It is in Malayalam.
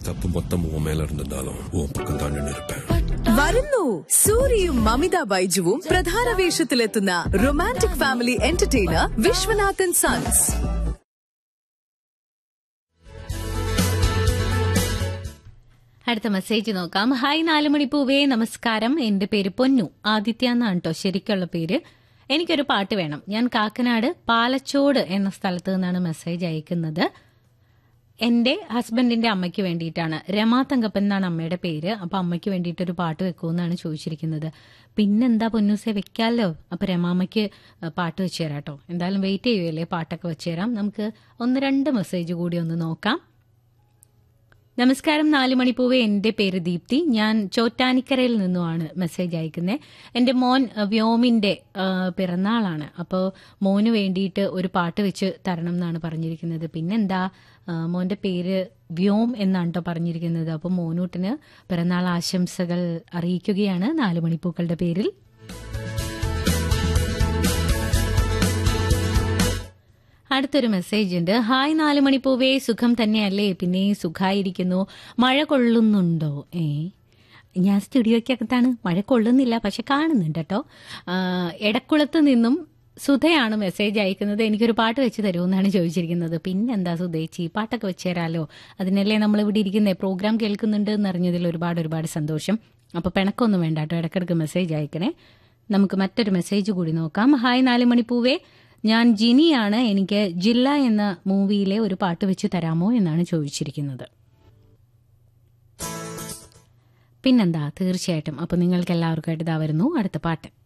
தப்பு மொத்தம் உன் மேல இருந்திருந்தாலும் உன் பக்கம் தான் நின்று இருப்பேன் വരുന്നു സൂര്യയും മമിത ബൈജുവും പ്രധാന വേഷത്തിലെത്തുന്ന romantic family entertainer Viswanathan sons അടുത്ത മെസ്സേജ് നോക്കാം ഹായ് നാലുമണി പൂവേ നമസ്കാരം എന്റെ പേര് പൊന്നു ആദിത്യ എന്നാണ് കേട്ടോ ശരിക്കുള്ള പേര് എനിക്കൊരു പാട്ട് വേണം ഞാൻ കാക്കനാട് പാലച്ചോട് എന്ന സ്ഥലത്ത് നിന്നാണ് മെസ്സേജ് അയക്കുന്നത് എന്റെ ഹസ്ബൻഡിന്റെ അമ്മയ്ക്ക് വേണ്ടിയിട്ടാണ് രമാ തങ്കപ്പൻ എന്നാണ് അമ്മയുടെ പേര് അപ്പൊ അമ്മയ്ക്ക് വേണ്ടിയിട്ട് ഒരു പാട്ട് വെക്കുമെന്നാണ് ചോദിച്ചിരിക്കുന്നത് പിന്നെന്താ പൊന്നൂസെ വെക്കാലോ അപ്പൊ രമാമ്മയ്ക്ക് പാട്ട് വെച്ച് തരാം കേട്ടോ എന്തായാലും വെയിറ്റ് ചെയ്യുമല്ലേ പാട്ടൊക്കെ വെച്ച് തരാം നമുക്ക് ഒന്ന് രണ്ട് മെസ്സേജ് കൂടി ഒന്ന് നോക്കാം നമസ്കാരം നാല് മണിപ്പൂവെ എന്റെ പേര് ദീപ്തി ഞാൻ ചോറ്റാനിക്കരയിൽ നിന്നുമാണ് മെസ്സേജ് അയക്കുന്നത് എന്റെ മോൻ അഹ്, വ്യോമിന്റെ ആ, പിറന്നാളാണ് അപ്പോൾ മോന് വേണ്ടിയിട്ട് ഒരു പാട്ട് വെച്ച് തരണം എന്നാണ് പറഞ്ഞിരിക്കുന്നത് പിന്നെന്താ ആ, മോന്റെ പേര് വ്യോം എന്നാണ് കേട്ടോ പറഞ്ഞിരിക്കുന്നത് അപ്പോൾ മോനൂട്ടിന് പിറന്നാൾ ആശംസകൾ അറിയിക്കുകയാണ് നാല് മണിപ്പൂക്കളുടെ പേരിൽ അടുത്തൊരു മെസ്സേജ് ഉണ്ട് ഹായ് നാല് മണിപ്പൂവേ സുഖം തന്നെയല്ലേ പിന്നെ സുഖായിരിക്കുന്നു മഴ കൊള്ളുന്നുണ്ടോ ഏ ഞാൻ സ്റ്റുഡിയോയ്ക്കകത്താണ് മഴ കൊള്ളുന്നില്ല പക്ഷെ കാണുന്നുണ്ട് കേട്ടോ ആ, എടക്കുളത്ത് നിന്നും സുധയാണ് മെസ്സേജ് അയക്കുന്നത് എനിക്കൊരു പാട്ട് വെച്ച് തരുമെന്നാണ് ചോദിച്ചിരിക്കുന്നത് പിന്നെന്താ സുധേച്ചി പാട്ടൊക്കെ വെച്ച് തരാലോ അതിനല്ലേ നമ്മൾ ഇവിടെ ഇരിക്കുന്നത് പ്രോഗ്രാം കേൾക്കുന്നുണ്ട് എന്നറിഞ്ഞതിൽ ഒരുപാട് ഒരുപാട് സന്തോഷം അപ്പൊ പിണക്കൊന്നും വേണ്ട കേട്ടോ ഇടക്കിടക്ക് മെസ്സേജ് അയക്കണേ നമുക്ക് മറ്റൊരു മെസ്സേജ് കൂടി നോക്കാം ഹായ് നാല് മണിപ്പൂവേ ഞാൻ ജിനിയാണ് എനിക്ക് ജില്ല എന്ന മൂവിയിലെ ഒരു പാട്ട് വെച്ച് തരാമോ എന്നാണ് ചോദിച്ചിരിക്കുന്നത് പിന്നെന്താ തീർച്ചയായിട്ടും അപ്പൊ നിങ്ങൾക്ക് എല്ലാവർക്കും ആയിട്ട് ഇതാ വരുന്നു അടുത്ത പാട്ട്